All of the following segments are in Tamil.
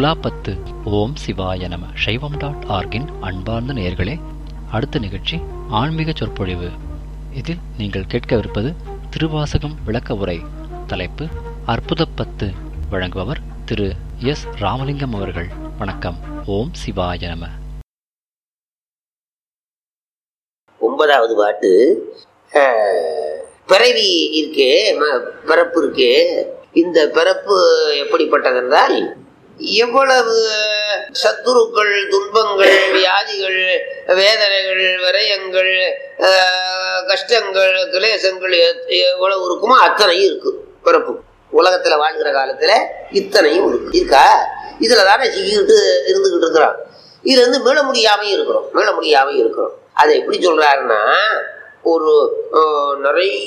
துலாப்பத்து ஓம் சிவாய நம சைவம் டாட் ஆர்கின் அன்பார்ந்த நேயர்களே அடுத்த நிகழ்ச்சி ஆன்மீக சொற்பொழிவு இதில் நீங்கள் கேட்கவிருப்பது திருவாசகம் விளக்க உரை தலைப்பு அற்புதப்பத்து வழங்குபவர் திரு எஸ் ராமலிங்கம் அவர்கள் வணக்கம் ஓம் சிவாய நம ஒன்பதாவது பாட்டு அஹ், பிறவி இருக்கே ம- பிறப்பு இருக்கே இந்த பிறப்பு எப்படிப்பட்டதென்றால் எவ்வளவு சத்துருக்கள் துன்பங்கள் வியாதிகள் வேதனைகள் விரயங்கள் அஹ், கஷ்டங்கள் கிளேசங்கள் எத்- எவ்வளவு இருக்குமோ அத்தனையும் இருக்கு பிறப்பு உலகத்துல வாழ்கிற காலத்துல இத்தனையும் இருக்கு இருக்கா இதுல தானே சிக்கிக்கிட்டு இருந்துகிட்டு இருக்கிறோம் இதுல இருந்து மீள முடியாமையும் இருக்கிறோம் மீள முடியாமையும் இருக்கிறோம் அதை எப்படி சொல்றாருன்னா ஒரு அஹ்,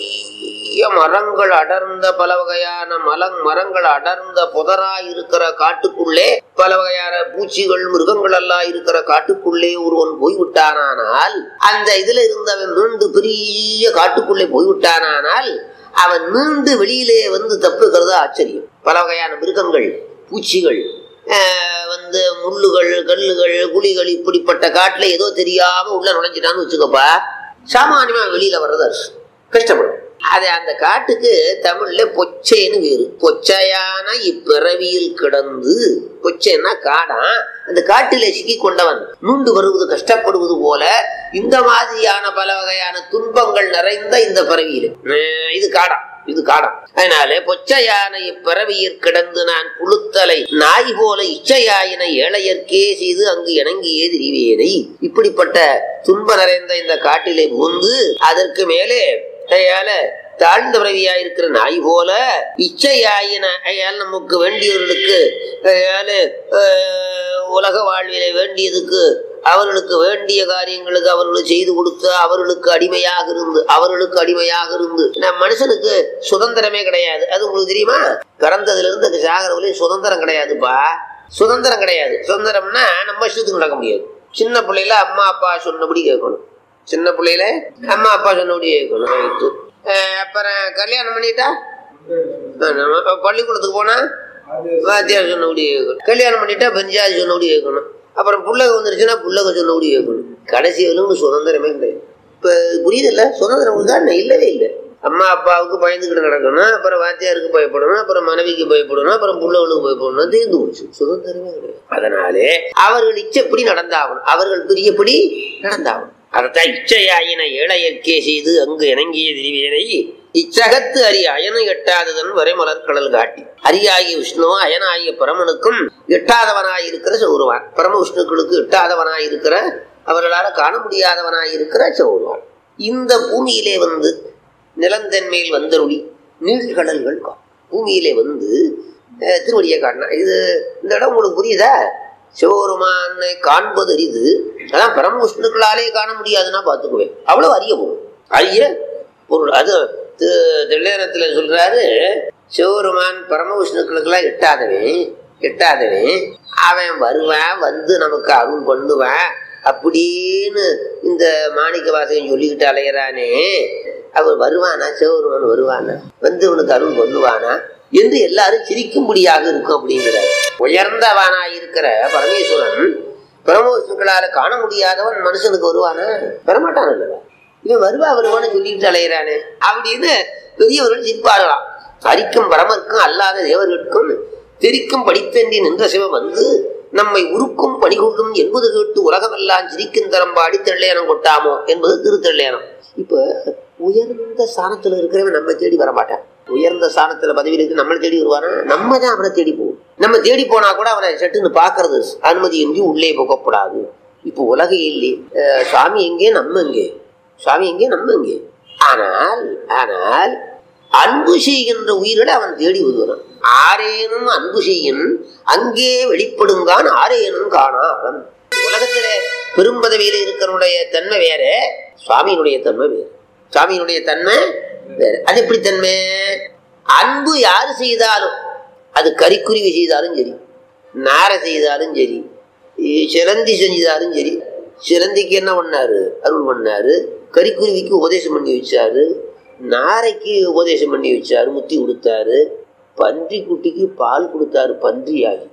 நிறைய மரங்கள் அடர்ந்த பல வகையான மலங் மரங்கள் அடர்ந்த புதரா இருக்கிற காட்டுக்குள்ளே பல வகையான பூச்சிகள் மிருகங்கள் எல்லாம் இருக்கிற காட்டுக்குள்ளே ஒருவன் போய்விட்டானானால் அந்த இதுல இருந்தவன் மீண்டு பெரிய காட்டுக்குள்ளே போய்விட்டானானால் அவன் மீண்டு வெளியிலே வந்து தப்புகிறது ஆச்சரியம் பல வகையான மிருகங்கள் பூச்சிகள் ஆஹ் வந்து முள்ளுகள் கல்லுகள் குழிகள் இப்படிப்பட்ட காட்டுல ஏதோ தெரியாம உள்ள நுழைஞ்சிட்டான்னு வச்சுக்கப்பா சாமானியமா வெளியில வர்றது அரிசி கஷ்டப்படும் அது அந்த காட்டுக்கு தமிழ்ல பொச்சைன்னு வேறு பொச்சையான இப்பிறவியில் கிடந்து பொச்சைன்னா காடா அந்த காட்டிலே சிக்கி கொண்டவன் மீண்டு வருவது கஷ்டப்படுவது போல இந்த மாதிரியான பல வகையான துன்பங்கள் நிறைந்த இந்த பிறவியில் அஹ் இது காடா இது காடம் அதனால பொச்சையான இப்பிறவியிற் கிடந்து நான் புழுத்தலை நாய் போல இச்சையாயின ஏழையர்க்கே செய்து அங்கு இணங்கியே திரிவேனை இப்படிப்பட்ட துன்ப நிறைந்த இந்த காட்டிலே புகுந்து அதற்கு மேலே அயால தாழ்ந்த பிறவியா இருக்கிற நாய் போல இச்சையாயின அயால் நமக்கு வேண்டியவர்களுக்கு அயால அஹ், உலக வாழ்விலே வேண்டியதுக்கு அவர்களுக்கு வேண்டிய காரியங்களுக்கு அவர்களுக்கு செய்து கொடுத்து அவர்களுக்கு அடிமையாக இருந்து அவர்களுக்கு அடிமையாக இருந்து நம் மனுஷனுக்கு சுதந்திரமே கிடையாது அது உங்களுக்கு தெரியுமா பிறந்ததுல இருந்து சாகர வரையும் சுதந்திரம் கிடையாதுப்பா சுதந்திரம் கிடையாது சுதந்திரம்னா நம்ம இஷ்டத்துக்கு நடக்க முடியாது சின்ன பிள்ளையில அம்மா அப்பா சொன்னபடி கேட்கணும் சின்ன பிள்ளையில அம்மா அப்பா சொன்னபடி கேட்கணும் ரைட்டு அஹ் அப்புறம் கல்யாணம் பண்ணிட்டா அஹ் நம்ம பள்ளிக்கூடத்துக்கு போனா வாத்தியார் சொன்னபடி கேட்கணும் கல்யாணம் பண்ணிட்டா பஞ்சாதி சொன்னபடி கேட்கணும் அப்புறம் புள்ளக வந்துருச்சுன்னா புள்ளக சொன்னபடி கேட்கணும் கடைசி வரைக்கும் சுதந்திரமே கிடையாது இப்ப புரியுதுல்ல சுதந்திரம் தான் இல்லவே இல்லை அம்மா அப்பாவுக்கு பயந்துக்கிட்டு நடக்கணும் அப்புறம் வாத்தியாருக்கு பயப்படணும் அப்புறம் மனைவிக்கு பயப்படணும் அப்புறம் புள்ளவளுக்கு பயப்படணும் தீர்ந்து போச்சு சுதந்திரமே கிடையாது அதனாலே அவர்கள் இச்சப்படி நடந்தாகணும் அவர்கள் பிரியப்படி நடந்தாகணும் அதைத்தான் இச்சையாயின ஏழையற்கே செய்து அங்கு இணங்கிய திரிவேனை இச்சகத்து அறி அயனு எட்டாததன் வரைமலர் கடல் காட்டி அரியாகிய விஷ்ணுவும் அயனாகிய பரமனுக்கும் எட்டாதவனாயிருக்கிற சௌருவான் பரம விஷ்ணுக்களுக்கு எட்டாதவனாயிருக்கிற அவர்களால காண முடியாதவனாயிருக்கிற சௌருவான் இந்த பூமியிலே வந்து நிலந்தன் மேல் வந்தருளி நீழ்கடல்கள் கா பூமியிலே வந்து அஹ், திருவடியை காட்டினா இது இந்த இடம் உங்களுக்கு புரியுதா சிவபெருமானை காண்பது அரிது அதான் பரம விஷ்ணுக்களாலே காண முடியாதுன்னா பார்த்துக்குவேன் அவ்வளவு அரிய பொருள் அரிய பொருள் அது தி- தில்லையனத்துல சொல்றாரு சிவபெருமான் பரம விஷ்ணுக்களுக்கெல்லாம் எட்டாதவன் எட்டாதவன் அவன் வருவான் வந்து நமக்கு அருள் பண்ணுவான் அப்படின்னு இந்த மாணிக்க வாசகன் சொல்லிக்கிட்டு அலையிறானே அவர் வருவானா சிவபெருமான் வருவானா வந்து இவனுக்கு அருள் பண்ணுவானா என்று எல்லாரும் சிரிக்கும்படியாக இருக்கும் அப்படிங்கிறார் உயர்ந்தவனா இருக்கிற பரமேஸ்வரன் பரமவிஷ்ணுக்களால காண முடியாதவன் மனுஷனுக்கு வருவானா வரமாட்டான் அல்லவா இவன் வருவா வருவான்னு சொல்லிட்டு அலையிறானே அப்படின்னு பெரியவர்கள் சிரிப்பார்களாம் அரிக்கும் பரமர்க்கும் அல்லாத தேவர்களுக்கும் தெரிக்கும் படித்தன்றி நின்ற சிவம் வந்து நம்மை உருக்கும் பணிகொள்ளும் என்பது கேட்டு உலகமெல்லாம் சிரிக்கும் தரம் பாடி தெள்ளையனம் கொட்டாமோ என்பது திருத்தெள்ளையனம் இப்ப உயர்ந்த ஸ்தானத்துல இருக்கிறவன் நம்ம தேடி வரமாட்டான் உயர்ந்த ஸ்தானத்துல பதவியில் இருக்கு நம்மளை தேடி வருவானா நம்ம தான் அவனை தேடி போவோம் நம்ம தேடி போனா கூட அவனை சட்டுன்னு பாக்குறது அனுமதியின்றி உள்ளே போகக்கூடாது இப்போ உலக இல்லை அஹ் சாமி எங்கே நம்ம எங்கே சாமி எங்கே நம்ம எங்கே ஆனால் ஆனால் அன்பு செய்கின்ற உயிர்களை அவன் தேடி வருவான் ஆரேனும் அன்பு செய்யின் அங்கே வெளிப்படுங்கான் ஆரேனும் காணா அவன் உலகத்திலே பெரும்பதவியில இருக்கிறனுடைய தன்மை வேற சுவாமியினுடைய தன்மை வேறு சுவாமியினுடைய தன்மை வேற அது எப்படி தன்மை அன்பு யாரு செய்தாலும் அது கறிக்குருவி செய்தாலும் சரி நாரை செய்தாலும் சரி இ- சிலந்தி செஞ்சாலும் சரி சிலந்திக்கு என்ன பண்ணாரு அருள் பண்ணாரு கறிக்குருவிக்கு உபதேசம் பண்ணி வச்சாரு நாரைக்கு உபதேசம் பண்ணி வச்சாரு முத்தி கொடுத்தாரு பன்றி குட்டிக்கு பால் கொடுத்தாரு பன்றியாகி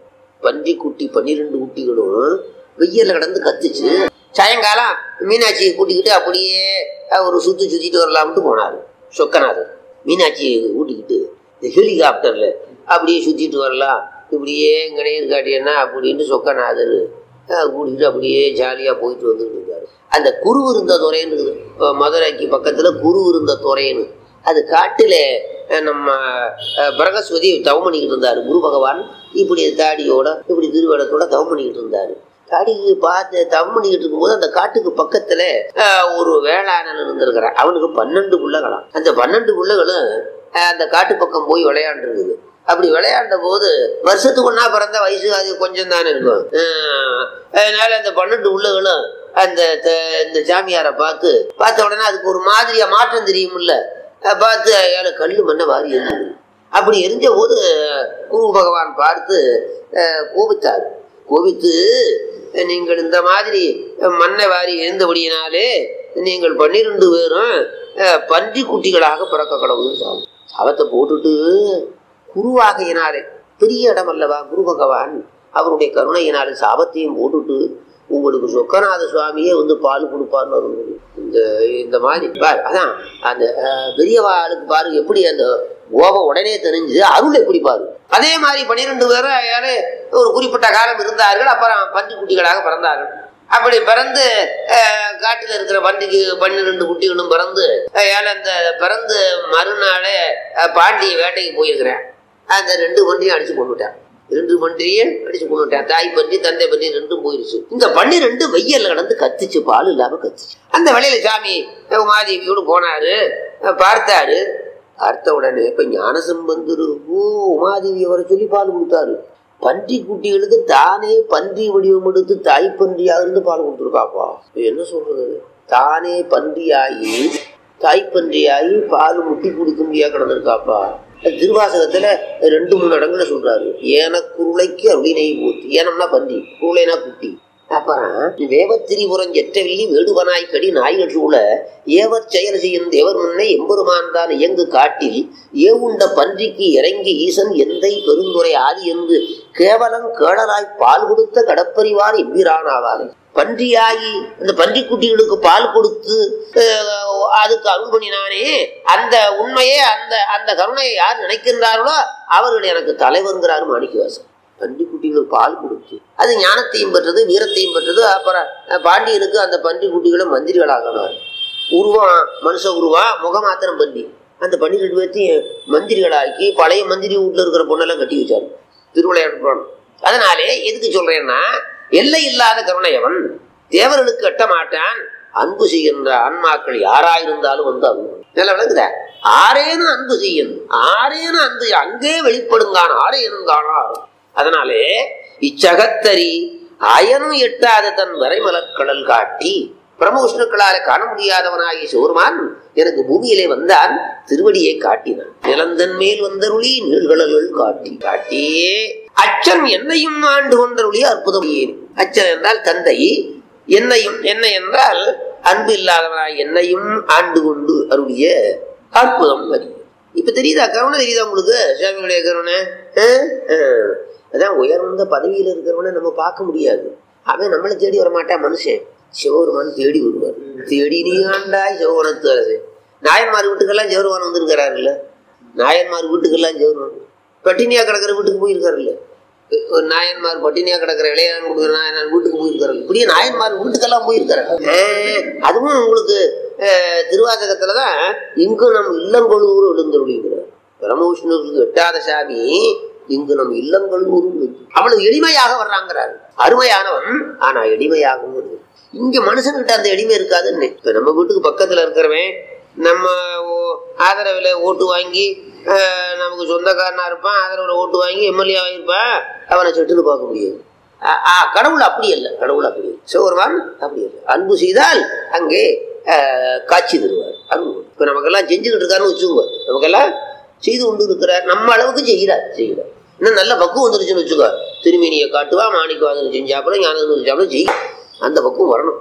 பன்றி குட்டி பன்னிரெண்டு குட்டிகளும் வெயில்ல கடந்து கத்துச்சு சாயங்காலம் மீனாட்சியை கூட்டிக்கிட்டு அப்படியே அஹ், ஒரு சுத்தி சுத்திட்டு வரலாம்ட்டு போனாரு சொக்கநாதர் மீனாட்சியை கூட்டிக்கிட்டு இந்த ஹெலிகாப்டர்ல அப்படியே சுத்திட்டு வரலாம் இப்படியே கணேர் காட்டியன்னா அப்படின்ட்டு சொக்கநாதர் அஹ், கூட்டிக்கிட்டு அப்படியே ஜாலியா போயிட்டு வந்துட்டு இருக்காரு அந்த குரு இருந்த துறைன்னு இருக்குது இப்போ மதுரைக்கு பக்கத்துல குரு இருந்த துறைன்னு அது காட்டுல அஹ், நம்ம அஹ், பிரகஸ்பதி தவம் பண்ணிக்கிட்டு இருந்தாரு குரு பகவான் இப்படி தாடியோட இப்படி திருவேடத்தோட தவம் பண்ணிக்கிட்டு இருந்தாரு தாடிக்கு பார்த்து தவம் பண்ணிக்கிட்டு இருக்கும்போது அந்த காட்டுக்கு பக்கத்துல அஹ், ஒரு வேளாணன் இருந்திருக்கிறான் அவனுக்கு பன்னெண்டு பிள்ளைகளாம் அந்த பன்னெண்டு பிள்ளைகளும் அஹ், அந்த காட்டு பக்கம் போய் விளையாண்டு இருக்குது அப்படி விளையாண்ட போது வருஷத்துக்கு ஒன்னா பிறந்த வயசு அது கொஞ்சம் தானே இருக்கும் அஹ், அதனால அந்த பன்னெண்டு உள்ளகளும் அந்த த- இந்த சாமியாரை பார்த்து பார்த்த உடனே அதுக்கு ஒரு மாதிரியா மாற்றம் தெரியுமில்ல அஹ் பார்த்து ஏழை கல்லு மண்ணை வாரி எரிஞ்சது அப்படி எரிஞ்ச போது குரு பகவான் பார்த்து அஹ், கோபித்தார் கோபித்து நீங்கள் இந்த மாதிரி மண்ணை வாரி எரிந்தபடியினாலே நீங்கள் பன்னிரெண்டு பேரும் அஹ், பன்றி குட்டிகளாக பிறக்க கடவுள் சாபம் சாபத்தை போட்டுட்டு குருவாகையினாலே பெரிய இடம் அல்லவா குரு பகவான் அவருடைய கருணையினாலே சாபத்தையும் போட்டுட்டு உங்களுக்கு சொக்கநாத சுவாமியே வந்து பால் கொடுப்பார்னு வருது. இந்த இந்த மாதிரி பாரு அதான் அந்த அஹ், பெரியவாளுக்கு பாரு எப்படி அந்த கோபம் உடனே தெரிஞ்சு அருள் எப்படி பாரு அதே மாதிரி பன்னிரெண்டு பேரும் யாரு ஒரு குறிப்பிட்ட காலம் இருந்தார்கள் அப்புறம் பன்றி குட்டிகளாக பிறந்தார்கள் அப்படி பிறந்து அஹ், காட்டுல இருக்கிற பன்றிக்கு பன்னிரெண்டு குட்டிகளும் பிறந்து அஹ், ஏழை அந்த பிறந்து மறுநாளே அஹ், பாண்டிய வேட்டைக்கு போயிருக்கிறேன் அந்த ரெண்டு பன்றியும் அடிச்சு கொண்டுட்டேன் ரெண்டு பன்றியும் அடிச்சு கொண்டுட்டேன் தாய் பன்றி தந்தை பன்றி ரெண்டும் போயிருச்சு இந்த பன்னி ரெண்டு வெய்யல்ல கடந்து கத்துச்சு பால் இல்லாம கத்துச்சு அந்த வேலையில சாமி உமாதேவியோடு போனாரு அஹ், பார்த்தாரு பார்த்த உடனே இப்ப ஞான சம்பந்தரு ஓ உமாதேவி அவரை சொல்லி பால் கொடுத்தாரு பன்றி குட்டிகளுக்கு தானே பன்றி வடிவம் எடுத்து தாய் பன்றியாக இருந்து பால் கொடுத்துருக்காப்பா இது என்ன சொல்றது தானே பன்றியாகி தாய் பன்றியாகி பால் முட்டி குடிக்கும்படியா கிடந்திருக்காப்பா அது திருவாசகத்துல ரெண்டு மூணு இடங்கள்ல சொல்றாரு ஏன குருளைக்கு அருளினை ஊத்து ஏனம்னா பன்றி குருளைனா குட்டி அப்புறம் வேவத்திரிபுரம் எற்றவில்லி வேடுவனாய் கடி நாய்கள் சூழ ஏவர் செயல் செய்யும் தேவர் முன்னே எம்பெருமான் தான் இயங்கு காட்டில் ஏவுண்ட பன்றிக்கு இறங்கி ஈசன் எந்தை பெருந்துரை ஆதி என்று கேவலம் கேடலாய் பால் கொடுத்த கடப்பறிவார் எம்பிரான் ஆவார் பன்றியாகி அந்த பன்றிக்குட்டிகளுக்கு பால் கொடுத்து அஹ், அதுக்கு அருள் பண்ணினானே அந்த உண்மையே அந்த அந்த கருணையை யார் நினைக்கின்றார்களோ அவர்கள் எனக்கு தலைவருங்கிறாரு மாணிக்கவாசன் பன்றிக்குட்டிகளுக்கு பால் கொடுத்து அது ஞானத்தையும் பெற்றது வீரத்தையும் பெற்றது அப்புறம் அஹ், பாண்டியனுக்கு அந்த பன்றிக்குட்டிகளும் மந்திரிகளாகினார் உருவம் மனுஷ உருவம் முகமாத்திரம் பன்றி அந்த பன்னிரெண்டு பேர்த்தையும் மந்திரிகளாக்கி பழைய மந்திரி வீட்டுல இருக்கிற பொண்ணெல்லாம் கட்டி வச்சாரு திருவிளையாடு புராணம் அதனாலே எதுக்கு சொல்றேன்னா எல்லை இல்லாத கருணையவன் தேவர்களுக்கு எட்ட மாட்டான் அன்பு செய்கின்ற ஆன்மாக்கள் யாராயிருந்தாலும் வந்து அன்பு நல்ல விளங்குதா ஆரேனும் அன்பு செய்யும் ஆரேனும் அன்பு அங்கே வெளிப்படுங்கான் ஆரேனும் காணார் அதனாலே இச்சகத்தரி அயனும் எட்டாத தன் வரைமலக்கடல் காட்டி பிரம்மவிஷ்ணுக்களால காண முடியாதவனாகிய சிவருமான் எனக்கு பூமியிலே வந்தான் திருவடியை காட்டினான் நிலந்தன் மேல் வந்தருளி நீள்கடல்கள் காட்டி காட்டியே அச்சன் என்னையும் ஆண்டு கொண்டருளி அற்புதம் ஏன் அச்சன் என்றால் தந்தை என்னையும் என்ன என்றால் அன்பு இல்லாதவனாய் என்னையும் ஆண்டு கொண்டு அருளிய அற்புதம் வரி இப்ப தெரியுதா கருணை தெரியுதா உங்களுக்கு சுவாமியுடைய கருணை ஆ? ஆ. அதான் உயர்ந்த பதவியில இருக்கிறவனை நம்ம பார்க்க முடியாது அவன் நம்மளை தேடி வர மாட்டான் மனுஷன் சிவபெருமான் தேடி வருவார் தேடி நீ ஆண்டாய் சிவபுரத்து அரசு நாயன்மார் வீட்டுக்கெல்லாம் சிவருமான் வந்திருக்கிறாருல்ல நாயன்மார் வீட்டுக்கெல்லாம் சிவருமான் பட்டினியா கிடக்கிற வீட்டுக்கு போயிருக்காருல்ல ஒரு நாயன்மார் பட்டினியா கிடக்கிற இளையன் கொடுக்குற நாயனார் வீட்டுக்கு போயிருக்காரு இப்படியே நாயன்மார் வீட்டுக்கெல்லாம் போயிருக்காரு ஆஹ், அதுவும் உங்களுக்கு ஆஹ், திருவாசகத்துலதான் இங்கு நம் இல்லங்கொழுவூர் எழுந்தருளிங்கிறார் பிரம்மவிஷ்ணுவுக்கு எட்டாத சாமி இங்கு நம் இல்லங்கொழுவூரும் அவ்வளவு எளிமையாக வர்றாங்கிறாரு அருமையானவன் ஆனா எளிமையாகவும் இருக்கு. இங்க மனுஷன்கிட்ட அந்த எளிமை இருக்காதுன்னு இப்ப நம்ம வீட்டுக்கு பக்கத்துல இருக்கிறவன் நம்ம ஓ- ஆதரவுல ஓட்டு வாங்கி ஆஹ், நமக்கு சொந்தக்காரனா இருப்பான் ஆதரவுல ஓட்டு வாங்கி எம்எல்ஏ ஆகியிருப்பான் அவனை செட்டுன்னு பார்க்க முடியாது ஆ- ஆ, கடவுள் அப்படி அல்ல கடவுள் அப்படி இல்லை. சிவபெருமான் அப்படி இல்லை அன்பு செய்தால் அங்கே ஆஹ், காட்சி தருவார் அன்பு இப்ப நமக்கெல்லாம் செஞ்சுக்கிட்டு இருக்காருன்னு வச்சுக்கோங்க நமக்கெல்லாம் செய்து கொண்டு இருக்கிறார் நம்ம அளவுக்கு செய்கிறார் செய்கிறார் இன்னும் நல்ல பக்குவம் வந்துருச்சுன்னு வச்சுக்கோ திருமேனியை காட்டுவா மாணிக்கவாதனை செஞ்சாப்புல ஞானதம் செஞ்சாப்புல செய் அந்த பக்குவம் வரணும்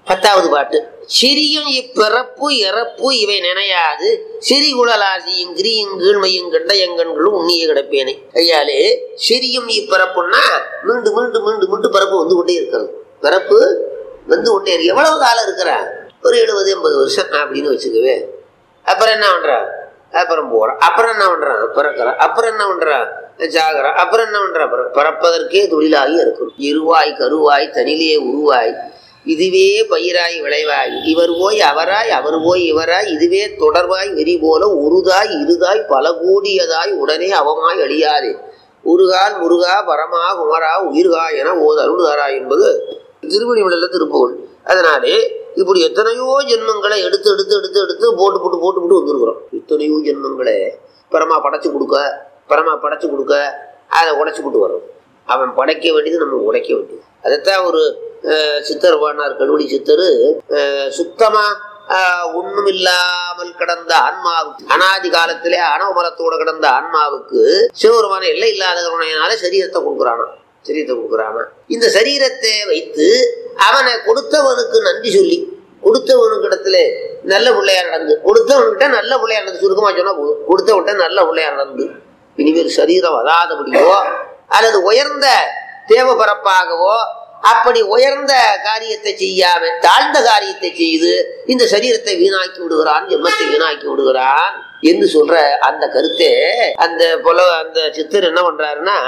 பத்தாவது பாட்டு சிறியும் இப்பிறப்பு இறப்பு இவை நினையாது சிறி குழலாசியும் கிரியும் கீழ்மையும் கண்டயங்கண்களும் உண்ணிய கிடப்பேனே ஐயாலே சிறியும் இப்பிறப்புன்னா மீண்டு மீண்டு மீண்டு மீண்டு பிறப்பு வந்து கொண்டே இருக்கிறது பிறப்பு வந்து கொண்டே இருக்கு எவ்வளவு காலம் இருக்கிறான் ஒரு எழுபது எண்பது வருஷம் அப்படின்னு வச்சுக்கவே அப்புறம் என்ன பண்றான் அப்புறம் போறான் அப்புறம் என்ன பண்றான் பிறக்கிறான் அப்புறம் என்ன பண்றான் சாகுறான் அப்புறம் என்ன பண்றான் பிற- பிறப்பதற்கே தொழிலாகி இருக்கும் இருவாய் கருவாய் தனிலே உருவாய் இதுவே பயிராய் விளைவாய் இவர் போய் அவராய் அவர் போய் இவராய் இதுவே தொடர்வாய் வெறி போல உருதாய் இருதாய் பல கூடியதாய் உடனே அவமாய் அழியாதே உருகால் முருகா பரமா குமரா உயிர்கா என ஓது அருள்தாரா என்பது திருவடிமலையில் திருப்புகழ் அதனாலே இப்படி எத்தனையோ ஜென்மங்களை எடுத்து எடுத்து எடுத்து எடுத்து போட்டு போட்டு போட்டு போட்டு வந்திருக்கிறோம் எத்தனையோ ஜென்மங்களை பரமா படைச்சு கொடுக்க பரமா படைச்சு கொடுக்க அதை உடைச்சு கொண்டு வரும் அவன் படைக்க வேண்டியது நம்ம உடைக்க வேண்டியது அதைத்தான் ஒரு அஹ், சித்தர் பாடினார் கல்வடி சித்தர் அஹ், சுத்தமா ஆஹ், ஒண்ணுமில்லாமல் கிடந்த ஆன்மாவுக்கு அனாதி காலத்திலே அனவமலத்தோட கிடந்த ஆன்மாவுக்கு சிவபெருமான எல்லை இல்லாதவனால சரீரத்தை கொடுக்குறானா சரீரத்தை கொடுக்குறானா இந்த சரீரத்தை வைத்து அவனை கொடுத்தவனுக்கு நன்றி சொல்லி கொடுத்தவனுக்கு இடத்துல நல்ல பிள்ளையா நடந்து கொடுத்தவன்கிட்ட நல்ல பிள்ளையா நடந்து சுருக்கமா சொன்னா போதும் கொடுத்தவன்கிட்ட நல்ல பிள்ளையா நடந்து இனிமேல் சரீரம் வராதபடியோ அல்லது உயர்ந்த தேவபரப்பாகவோ அப்படி உயர்ந்த காரியத்தை செய்யாம தாழ்ந்த காரியத்தை செய்து இந்த சரீரத்தை வீணாக்கி விடுகிறான் ஜென்மத்தை வீணாக்கி விடுகிறான் என்று சொல்ற அந்த கருத்தை அந்த புல அந்த சித்தர் என்ன பண்றாருன்னா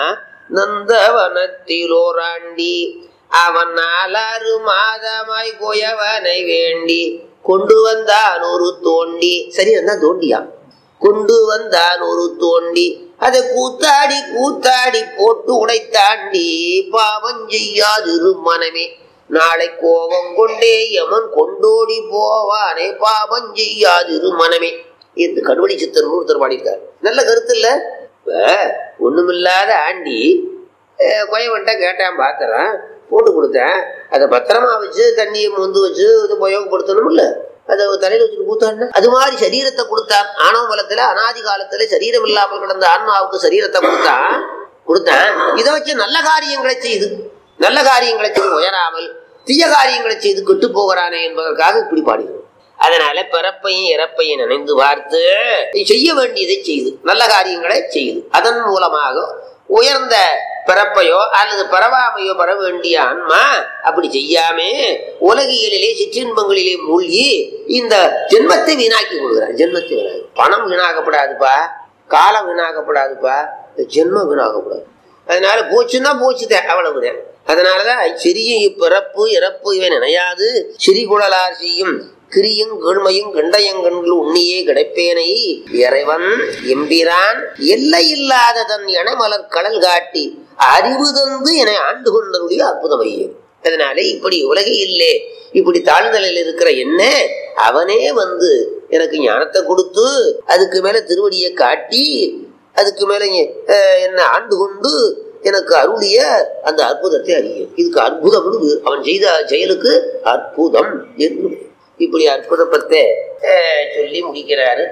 நந்தவனத்திலோராண்டி அவன் நாலாறு மாதமாய் கோயவனை வேண்டி கொண்டு வந்தான் ஒரு தோண்டி சரி தான் தோண்டியா கொண்டு வந்தான் ஒரு தோண்டி அதை கூத்தாடி கூத்தாடி போட்டு உடைத்தாண்டி பாவம் செய்யாதிரு மனமே நாளை கோபம் கொண்டே யமன் கொண்டோடி போவானே பாவம் செய்யாதிரு மனமே என்று கடுவடி சித்தர் ஒருத்தர் பாடியிருக்காரு நல்ல கருத்து இல்ல இப்ப ஒண்ணுமில்லாத ஆண்டி அஹ், கொயவன்ட்ட கேட்டான் பாத்திரம் போட்டு கொடுத்தேன் அதை பத்திரமா வச்சு தண்ணியை முந்து வச்சு இது உபயோகப்படுத்தணும்ல அதை தலையில வச்சுட்டு கூத்தான்னா அது மாதிரி சரீரத்தை கொடுத்தான் ஆணவ பலத்துல அனாதி காலத்துல சரீரம் இல்லாமல் கிடந்த ஆன்மாவுக்கு சரீரத்தை கொடுத்தான் கொடுத்தான் இதை வச்சு நல்ல காரியங்களை செய்து நல்ல காரியங்களை செய்து உயராமல் தீய காரியங்களை செய்து கெட்டு போகிறானே என்பதற்காக இப்படி பாடினோம் அதனால பிறப்பையும் இறப்பையும் நினைந்து பார்த்து செய்ய வேண்டியதை செய்து நல்ல காரியங்களை செய்து அதன் மூலமாக உயர்ந்த பிறப்பையோ அல்லது பரவாமையோ பெற வேண்டிய ஆன்மா அப்படி செய்யாமே உலகியலிலே சிற்றின்பங்களிலே மூழ்கி இந்த ஜென்மத்தை வீணாக்கி கொள்கிறார் ஜென்மத்தை வீணாக்கி பணம் வீணாக்கப்படாதுப்பா காலம் வீணாக்கப்படாதுப்பா இந்த ஜென்மம் வீணாக்கப்படாது அதனால போச்சுன்னா போச்சுதான் அவ்வளவுதான் அதனாலதான் சிறிய இப்பிறப்பு இறப்பு இவை நினையாது சிறிகுழலார் செய்யும் கிரியும் கீழ்மையும் கண்டயங்கண்கள் உண்ணியே கிடைப்பேனை இறைவன் எம்பிரான் எல்லை இல்லாத தன் இணைமலர் கடல் காட்டி அறிவு தந்து என ஆண்டு கொண்டருடைய அற்புதமையே அதனாலே இப்படி உலகையில்லே இப்படி தாழ்ந்தலில் இருக்கிற என்ன அவனே வந்து எனக்கு ஞானத்தை கொடுத்து அதுக்கு மேல திருவடியை காட்டி அதுக்கு மேல அஹ், என்ன ஆண்டு கொண்டு எனக்கு அருளிய அந்த அற்புதத்தை அறிய இதுக்கு அற்புதம் அவன் செய்த செயலுக்கு அற்புதம் என்று இப்படி அற்புதப்பத்தை அஹ், சொல்லி முடிக்கிறாரு